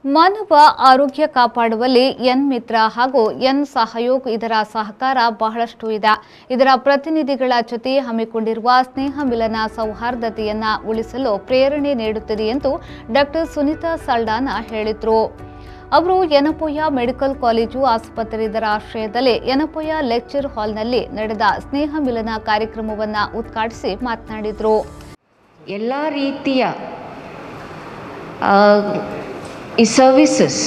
ಮಾನವ ಆರೋಗ್ಯ ಕಾಪಾಡುವಲ್ಲಿ ಎನ್ ಮಿತ್ರ ಹಾಗೂ ಎನ್ ಸಹಯೋಗ್ ಇದರ ಸಹಕಾರ ಬಹಳಷ್ಟು ಇದೆ ಇದರ ಪ್ರತಿನಿಧಿಗಳ ಜೊತೆ ಹಮ್ಮಿಕೊಂಡಿರುವ ಸ್ನೇಹ ಮಿಲನ ಸೌಹಾರ್ದತೆಯನ್ನ ಉಳಿಸಲು ಪ್ರೇರಣೆ ನೀಡುತ್ತದೆ ಎಂದು ಡಾಕ್ಟರ್ ಸುನೀತಾ ಸಲ್ಡಾನ ಹೇಳಿದರು ಅವರು ಯನಪೋಯ ಮೆಡಿಕಲ್ ಕಾಲೇಜು ಆಸ್ಪತ್ರೆ ಇದರ ಆಶ್ರಯದಲ್ಲಿ ಯನಪೋಯ ಲೆಕ್ಚರ್ ಹಾಲ್ನಲ್ಲಿ ನಡೆದ ಸ್ನೇಹ ಮಿಲನ ಕಾರ್ಯಕ್ರಮವನ್ನು ಉದ್ಘಾಟಿಸಿ ಮಾತನಾಡಿದರು ಎಲ್ಲ ರೀತಿಯ ಆ, ಈ ಸರ್ವಿಸಸ್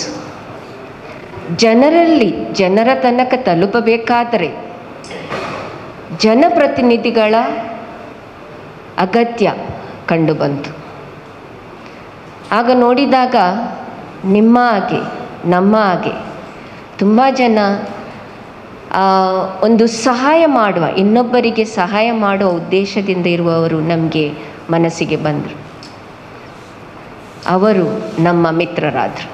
ಜನರಲ್ಲಿ ಜನರ ತನಕ ತಲುಪಬೇಕಾದರೆ ಜನಪ್ರತಿನಿಧಿಗಳ ಅಗತ್ಯ ಕಂಡುಬಂತು ಆಗ ನೋಡಿದಾಗ ನಿಮ್ಮ ಹಾಗೆ ನಮ್ಮ ಹಾಗೆ ತುಂಬ ಜನ ಆ, ಒಂದು ಸಹಾಯ ಮಾಡುವ ಇನ್ನೊಬ್ಬರಿಗೆ ಸಹಾಯ ಮಾಡುವ ಉದ್ದೇಶದಿಂದ ಇರುವವರು ನಮಗೆ ಮನಸ್ಸಿಗೆ ಬಂದರು ಅವರು ನಮ್ಮ ಮಿತ್ರರಾದರು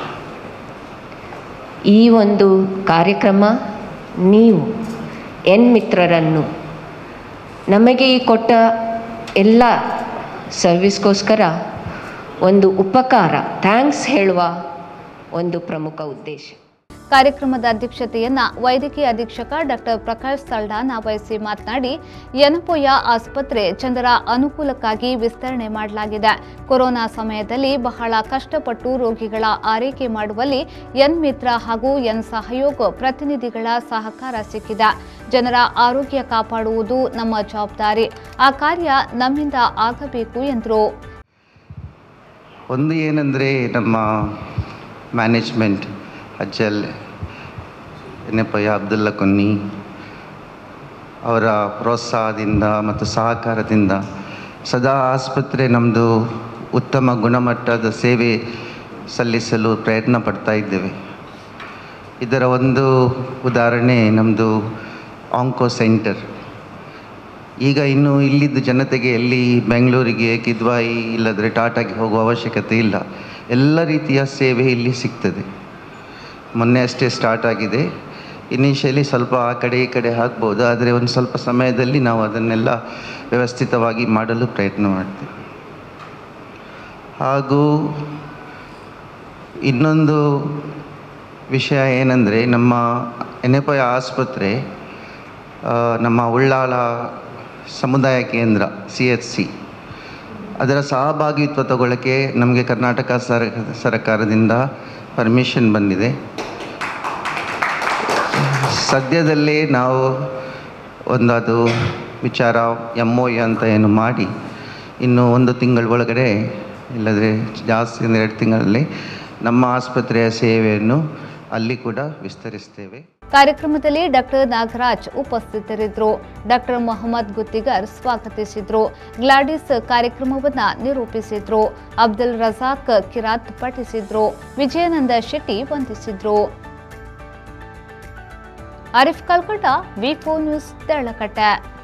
ಈ ಒಂದು ಕಾರ್ಯಕ್ರಮ ನೀವು ಎನ್ ಮಿತ್ರರನ್ನು ನಮಗೆ ಈ ಕೊಟ್ಟ ಎಲ್ಲ ಸರ್ವಿಸ್ಗೋಸ್ಕರ ಒಂದು ಉಪಕಾರ ಥ್ಯಾಂಕ್ಸ್ ಹೇಳುವ ಒಂದು ಪ್ರಮುಖ ಉದ್ದೇಶ ಕಾರ್ಯಕ್ರಮದ ಅಧ್ಯಕ್ಷತೆಯನ್ನ ವೈದ್ಯಕೀಯ ಅಧೀಕ್ಷಕ ಡಾಕ್ಟರ್ ಪ್ರಕಾಶ್ ಸಲ್ಡಾನ ವಹಿಸಿ ಮಾತನಾಡಿ ಯನಪೋಯ ಆಸ್ಪತ್ರೆ ಜನರ ಅನುಕೂಲಕ್ಕಾಗಿ ವಿಸ್ತರಣೆ ಮಾಡಲಾಗಿದೆ ಕೊರೋನಾ ಸಮಯದಲ್ಲಿ ಬಹಳ ಕಷ್ಟಪಟ್ಟು ರೋಗಿಗಳ ಆರೈಕೆ ಮಾಡುವಲ್ಲಿ ಎನ್ ಮಿತ್ರ ಹಾಗೂ ಎನ್ ಸಹಯೋಗ್ ಪ್ರತಿನಿಧಿಗಳ ಸಹಕಾರ ಸಿಕ್ಕಿದೆ ಜನರ ಆರೋಗ್ಯ ಕಾಪಾಡುವುದು ನಮ್ಮ ಜವಾಬ್ದಾರಿ ಆ ಕಾರ್ಯ ನಮ್ಮಿಂದ ಆಗಬೇಕು ಎಂದರು ಒಂದು ಏನಂದರೆ ನಮ್ಮ ಮ್ಯಾನೇಜ್ಮೆಂಟ್ ಅಜ್ಜಲ್ ಎನ್ನಪ್ಪಯ್ಯ ಅಬ್ದುಲ್ಲಾ ಕೊನ್ನಿ ಅವರ ಪ್ರೋತ್ಸಾಹದಿಂದ ಮತ್ತು ಸಹಕಾರದಿಂದ ಸದಾ ಆಸ್ಪತ್ರೆ ನಮ್ಮದು ಉತ್ತಮ ಗುಣಮಟ್ಟದ ಸೇವೆ ಸಲ್ಲಿಸಲು ಪ್ರಯತ್ನ ಪಡ್ತಾ ಇದ್ದೇವೆ ಇದರ ಒಂದು ಉದಾಹರಣೆ ನಮ್ಮದು ಆಂಕೋ ಸೆಂಟರ್ ಈಗ ಇನ್ನು ಇಲ್ಲಿದ್ದು ಜನತೆಗೆ ಎಲ್ಲಿ ಬೆಂಗಳೂರಿಗೆ ಕಿದ್ವಾಯಿ ಇಲ್ಲದ್ರೆ ಟಾಟಾಗೆ ಹೋಗುವ ಅವಶ್ಯಕತೆ ಇಲ್ಲ ಎಲ್ಲ ರೀತಿಯ ಸೇವೆ ಇಲ್ಲಿ ಸಿಗ್ತದೆ ಮೊನ್ನೆ ಅಷ್ಟೇ ಸ್ಟಾರ್ಟ್ ಆಗಿದೆ ಇನಿಷಿಯಲಿ ಸ್ವಲ್ಪ ಆ ಕಡೆ ಈ ಕಡೆ ಹಾಕ್ಬೋದು ಆದರೆ ಒಂದು ಸ್ವಲ್ಪ ಸಮಯದಲ್ಲಿ ನಾವು ಅದನ್ನೆಲ್ಲ ವ್ಯವಸ್ಥಿತವಾಗಿ ಮಾಡಲು ಪ್ರಯತ್ನ ಮಾಡ್ತೇವೆ ಹಾಗೂ ಇನ್ನೊಂದು ವಿಷಯ ಏನಂದರೆ ನಮ್ಮ ಎನೆಪಾಯ ಆಸ್ಪತ್ರೆ ಆ, ನಮ್ಮ ಉಳ್ಳಾಲ ಸಮುದಾಯ ಕೇಂದ್ರ ಸಿ ಎಚ್ ಸಿ ಅದರ ಸಹಭಾಗಿತ್ವ ತಗೊಳ್ಳೋಕ್ಕೆ ನಮಗೆ ಕರ್ನಾಟಕ ಸರ ಸರ್ಕಾರದಿಂದ ಪರ್ಮಿಷನ್ ಬಂದಿದೆ ಸದ್ಯದಲ್ಲೇ ನಾವು ಒಂದು ಅದು ವಿಚಾರ ಎಮ್ ಒ ಅಂತ ಏನು ಮಾಡಿ ಇನ್ನು ಒಂದು ತಿಂಗಳ ಒಳಗಡೆ ಇಲ್ಲದ್ರೆ ಜಾಸ್ತಿ ಅಂದರೆ ಎರಡು ತಿಂಗಳಲ್ಲಿ ನಮ್ಮ ಆಸ್ಪತ್ರೆಯ ಸೇವೆಯನ್ನು ಅಲ್ಲಿ ಕೂಡ ವಿಸ್ತರಿಸ್ತೇವೆ ಕಾರ್ಯಕ್ರಮದಲ್ಲಿ ಡಾಕ್ಟರ್ ನಾಗರಾಜ್ ಉಪಸ್ಥಿತರಿದ್ದರು ಡಾಕ್ಟರ್ ಮೊಹಮ್ಮದ್ ಗುತ್ತಿಗರ್ ಸ್ವಾಗತಿಸಿದ್ರು ಗ್ಲಾಡಿಸ್ ಕಾರ್ಯಕ್ರಮವನ್ನ ನಿರೂಪಿಸಿದ್ರು ಅಬ್ದುಲ್ ರಜಾಕ್ ಕಿರಾತ್ ಪಠಿಸಿದ್ರು ವಿಜಯಾನಂದ ಶೆಟ್ಟಿ ವಂದಿಸಿದ್ರು ಆರಿಫ್ ಕಲ್ಕಟ ವಿ ನ್ಯೂಸ್ ತೆರಳಕಟ್ಟೆ